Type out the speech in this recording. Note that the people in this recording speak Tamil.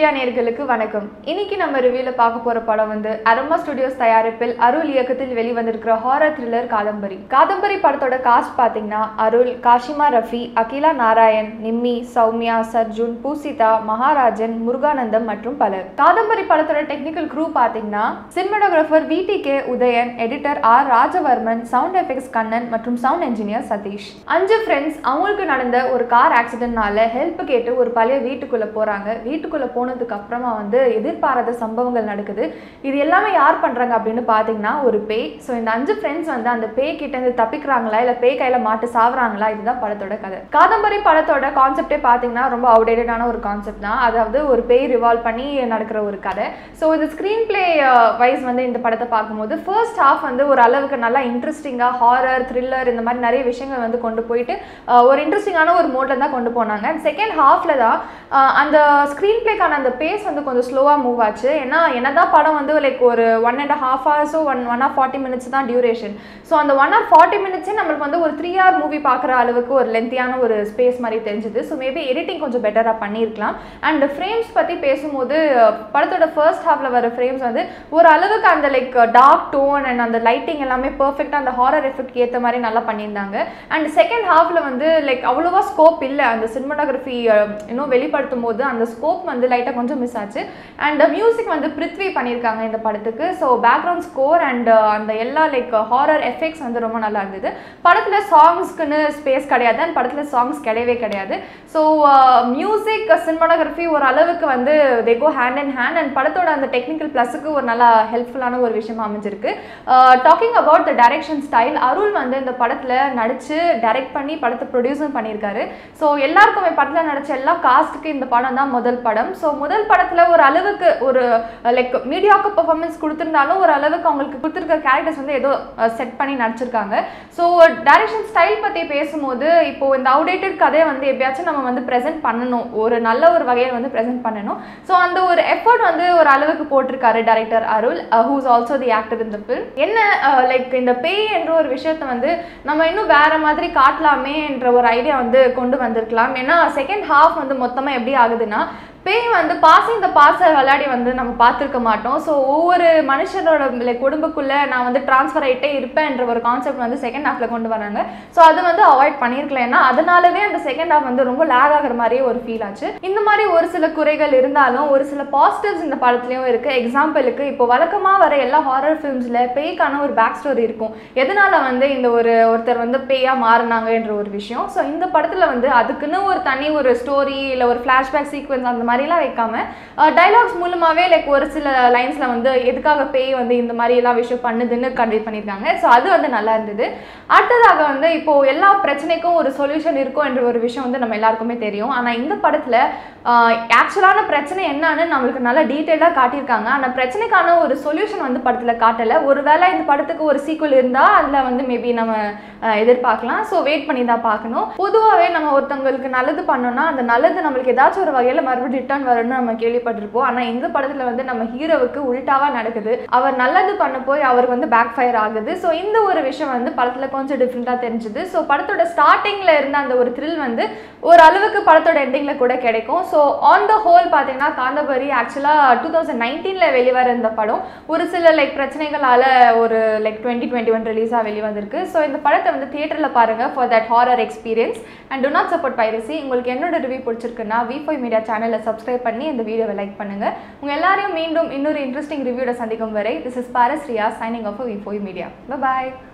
மீடியா நேர்களுக்கு வணக்கம் இன்னைக்கு நம்ம ரிவ்யூல பார்க்க போற படம் வந்து அரோமா ஸ்டுடியோஸ் தயாரிப்பில் அருள் இயக்கத்தில் வெளிவந்திருக்கிற ஹாரர் த்ரில்லர் காதம்பரி காதம்பரி படத்தோட காஸ்ட் பாத்தீங்கன்னா அருள் காஷிமா ரஃபி அகிலா நாராயண் நிம்மி சௌமியா சர்ஜுன் பூசிதா மகாராஜன் முருகானந்தம் மற்றும் பலர் காதம்பரி படத்தோட டெக்னிக்கல் க்ரூ பாத்தீங்கன்னா cinematographer V K Udhayan editor R Rajavarman sound effects Kannan மற்றும் சவுண்ட் என்ஜினியர் சதீஷ் அஞ்சு ஃப்ரெண்ட்ஸ் அவங்களுக்கு நடந்த ஒரு கார் ஆக்சிடென்ட்னால ஹெல்ப் கேட்டு ஒரு பழைய வீட்டுக்குள்ள போறாங்க வீட்டுக்குள்ள போனதுக்கு அப்புறமா வந்து எதிர்பாராத சம்பவங்கள் நடக்குது இது எல்லாமே யார் பண்றாங்க அப்படின்னு பாத்தீங்கன்னா ஒரு பேய் ஸோ இந்த அஞ்சு ஃப்ரெண்ட்ஸ் வந்து அந்த பேய் கிட்ட இருந்து தப்பிக்கிறாங்களா இல்ல பேய் கையில மாட்டு சாவறாங்களா இதுதான் படத்தோட கதை காதம்பரி படத்தோட கான்செப்டே பாத்தீங்கன்னா ரொம்ப அவுடேட்டடான ஒரு கான்செப்ட் தான் அதாவது ஒரு பேய் ரிவால்வ் பண்ணி நடக்கிற ஒரு கதை ஸோ இந்த ஸ்க்ரீன் பிளே வைஸ் வந்து இந்த படத்தை பார்க்கும்போது ஃபர்ஸ்ட் ஹாஃப் வந்து ஒரு அளவுக்கு நல்லா இன்ட்ரெஸ்டிங்காக ஹாரர் த்ரில்லர் இந்த மாதிரி நிறைய விஷயங்கள் வந்து கொண்டு போயிட்டு அஹ், ஒரு இன்ட்ரெஸ்டிங்கான ஒரு மோட்ல தான் கொண்டு போனாங்க அண்ட் செகண்ட் ஹாஃப்ல தான் அஹ், அந்த ஸ்க்ரீன் பிளேக்கான அந்த பேஸ் வந்து கொஞ்சம் ஸ்லோவாக மூவ் ஆச்சு ஏன்னா என்னதான் படம் வந்து லைக் ஒரு ஒன் அண்ட் ஹாஃப் ஹவர்ஸோ one one or forty minutes தான் டியூரேஷன் ஸோ அந்த ஒன் ஆர் ஃபார்ட்டி மினிட்ஸே நம்மளுக்கு வந்து ஒரு த்ரீ ஹவர் மூவி பார்க்குற அளவுக்கு ஒரு லென்த்தியான ஒரு ஸ்பேஸ் மாதிரி தெரிஞ்சுது ஸோ மேபி எடிட்டிங் கொஞ்சம் பெட்டராக பண்ணியிருக்கலாம் அண்ட் ஃப்ரேம்ஸ் பற்றி பேசும்போது அஹ், படத்தோட ஃபர்ஸ்ட் ஹாஃப்ல வர ஃப்ரேம்ஸ் வந்து ஒரு அளவுக்கு அந்த லைக் டார்க் டோன் அண்ட் அந்த லைட்டிங் எல்லாமே பர்ஃபெக்டாக அந்த ஹாரர் எஃபெக்ட் ஏற்ற மாதிரி நல்லா பண்ணியிருந்தாங்க அண்ட் செகண்ட் ஹாஃப்ல வந்து லைக் அவ்வளோவா ஸ்கோப் இல்லை அந்த சினிமாட்டோகிராஃபி இன்னும் வெளிப்படுத்தும் போது அந்த ஸ்கோப் வந்து லைட்டாக கொஞ்சம் மிஸ் ஆச்சு அண்ட் மியூசிக் வந்து பிருத்வி பண்ணியிருக்காங்க இந்த படத்துக்கு ஸோ பேக்ரவுண்ட் ஸ்கோர் அண்ட் அந்த எல்லா லைக் ஹாரர் எஃபெக்ட்ஸ் வந்து ரொம்ப நல்லா இருந்தது படத்தில் சாங்ஸ்க்குன்னு ஸ்பேஸ் கிடையாது அண்ட் படத்தில் சாங்ஸ் கிடையவே கிடையாது ஸோ மியூசிக் சினிமாட்டோகிராஃபி ஒரு அளவுக்கு வந்து they go hand and hand and படத்தோட அந்த டெக்னிக்கல் ப்ளஸுக்கு ஒரு நல்லா ஹெல்ப்ஃபுல்லான ஒரு விஷயமா அமைஞ்சிருக்கு talking about the direction style Arul வந்து இந்த படத்தில் நடித்து டைரக்ட் பண்ணி படத்தை ப்ரொடியூஸும் பண்ணியிருக்காரு ஸோ எல்லாருக்குமே படத்தில் நடிச்ச எல்லா காஸ்ட்டுக்கு இந்த படம் தான் முதல் படம் ஸோ முதல் படத்தில் ஒரு அளவுக்கு ஒரு லைக் மீடியாவுக்கு பெர்ஃபார்மன்ஸ் கொடுத்துருந்தாலும் ஒரு அளவுக்கு அவங்களுக்கு கொடுத்துருக்க கேரக்டர்ஸ் வந்து ஏதோ செட் பண்ணி நடிச்சிருக்காங்க ஸோ டைரக்ஷன் ஸ்டைல் பற்றி பேசும்போது இப்போ இந்த அவுடேட்டட் கதையை வந்து எப்பயாச்சும் நம்ம வந்து ப்ரெசென்ட் பண்ணணும் ஒரு நல்ல ஒரு வகையில் வந்து ப்ரெசென்ட் பண்ணணும் ஸோ அந்த ஒரு எஃபர்ட் வந்து ஒரு அளவுக்கு போட்டிருக்காரு director Arul who's also the actor இந்த ஃபில்ம் என்ன லைக் இந்த பேய் என்ற ஒரு விஷயத்தை வந்து நம்ம இன்னும் வேற மாதிரி காட்டலாமே என்ற ஒரு ஐடியா வந்து கொண்டு வந்திருக்கலாம் ஏன்னா செகண்ட் ஹாஃப் வந்து மொத்தமாக எப்படி ஆகுதுன்னா பேய் வந்து பாசிங் த பாஸை விளையாடி வந்து நம்ம பார்த்துருக்க மாட்டோம் ஸோ ஒவ்வொரு மனுஷனோட லைக் குடும்பக்குள்ளே நான் வந்து ட்ரான்ஸ்ஃபர் ஆகிட்டே இருப்பேன்ற ஒரு கான்செப்ட் வந்து செகண்ட் ஹாஃபில் கொண்டு வராங்க ஸோ அது வந்து அவாய்ட் பண்ணியிருக்கலாம் ஏன்னா அதனாலவே அந்த செகண்ட் ஹாஃப் வந்து ரொம்ப லேக் ஆகிற மாதிரியே ஒரு ஃபீல் ஆச்சு இந்த மாதிரி ஒரு சில குறைகள் இருந்தாலும் ஒரு சில பாசிட்டிவ்ஸ் இந்த படத்துலையும் இருக்குது எக்ஸாம்பிளுக்கு இப்போ வழக்கமாக வர எல்லா ஹாரர் ஃபிலிம்ஸில் பேய்க்கான ஒரு பேக் ஸ்டோரி இருக்கும் எதனால வந்து இந்த ஒரு ஒருத்தர் வந்து பேயாக மாறினாங்கன்ற ஒரு விஷயம் ஸோ இந்த படத்தில் வந்து அதுக்குன்னு ஒரு தனி ஒரு ஸ்டோரி இல்லை ஒரு ஃப்ளாஷ்பேக் சீக்வன்ஸ் அந்த மாதிரிலாம் வைக்காம டைலாக்ஸ் மூலமாகவே லைக் ஒரு சில லைன்ஸில் வந்து எதுக்காக பேய் வந்து இந்த மாதிரி எல்லாம் விஷயம் பண்ணுதுன்னு கன்வே பண்ணியிருக்காங்க ஸோ அது வந்து நல்லா இருந்தது அடுத்ததாக வந்து இப்போ எல்லா பிரச்சனைக்கும் ஒரு சொல்யூஷன் இருக்கும் என்ற ஒரு விஷயம் வந்து நம்ம எல்லாருக்குமே தெரியும் ஆனால் இந்த படத்தில் ஆக்சுவலான பிரச்சனை என்னன்னு நம்மளுக்கு நல்லா டீட்டெயிலாக காட்டியிருக்காங்க ஆனால் பிரச்சனைக்கான ஒரு சொல்யூஷன் வந்து படத்தில் காட்டலை ஒருவேளை இந்த படத்துக்கு ஒரு சீக்குவல் இருந்தால் அதில் வந்து மேபி நம்ம அஹ், எதிர்பார்க்கலாம் ஸோ வெயிட் பண்ணி தான் பார்க்கணும் பொதுவாகவே நம்ம ஒருத்தவங்களுக்கு நல்லது பண்ணோம்னா அந்த நல்லது நம்மளுக்கு ஏதாச்சும் ஒரு வகையில் மறுபடியும் ரிட்டர்ன் வரும்னு நம்ம கேள்விப்பட்டிருப்போம் ஆனால் இந்த படத்தில் வந்து நம்ம ஹீரோவுக்கு உல்டாவாக நடக்குது அவர் நல்லது பண்ண போய் அவருக்கு வந்து பேக் ஃபயர் ஆகுது ஸோ இந்த ஒரு விஷயம் வந்து படத்தில் கொஞ்சம் டிஃப்ரெண்ட்டாக தெரிஞ்சுது ஸோ படத்தோட ஸ்டார்டிங்கில் இருந்த அந்த ஒரு த்ரில் வந்து ஒரு அளவுக்கு படத்தோட எண்டிங்கில் கூட கிடைக்கும் ஸோ ஆன் த ஹோல் பார்த்தீங்கன்னா காந்தபரி ஆக்சுவலாக டூ தௌசண்ட் நைன்டீனில் வெளிவர இந்த படம் ஒரு சில லைக் பிரச்சனைகளால் ஒரு லைக் டுவெண்ட்டி டுவெண்ட்டி ஒன் ரிலீஸாக வெளிவந்திருக்கு ஸோ இந்த படத்தை வந்து தியேட்டரில் பாருங்கள் for that horror experience and do not support piracy உங்களுக்கு என்னோட ரிவ்யூ பிடிச்சிருக்குன்னா வி ஃபைவ் மீடியா சேனலை சப்ஸ்கிரைப் பண்ணி இந்த வீடியோவை லைக் பண்ணுங்கள் உங்கள் எல்லாரையும் மீண்டும் இன்னொரு இன்ட்ரெஸ்டிங் ரிவ்யூட சந்திக்கும் வரை this is Paras Riya signing off V five media bye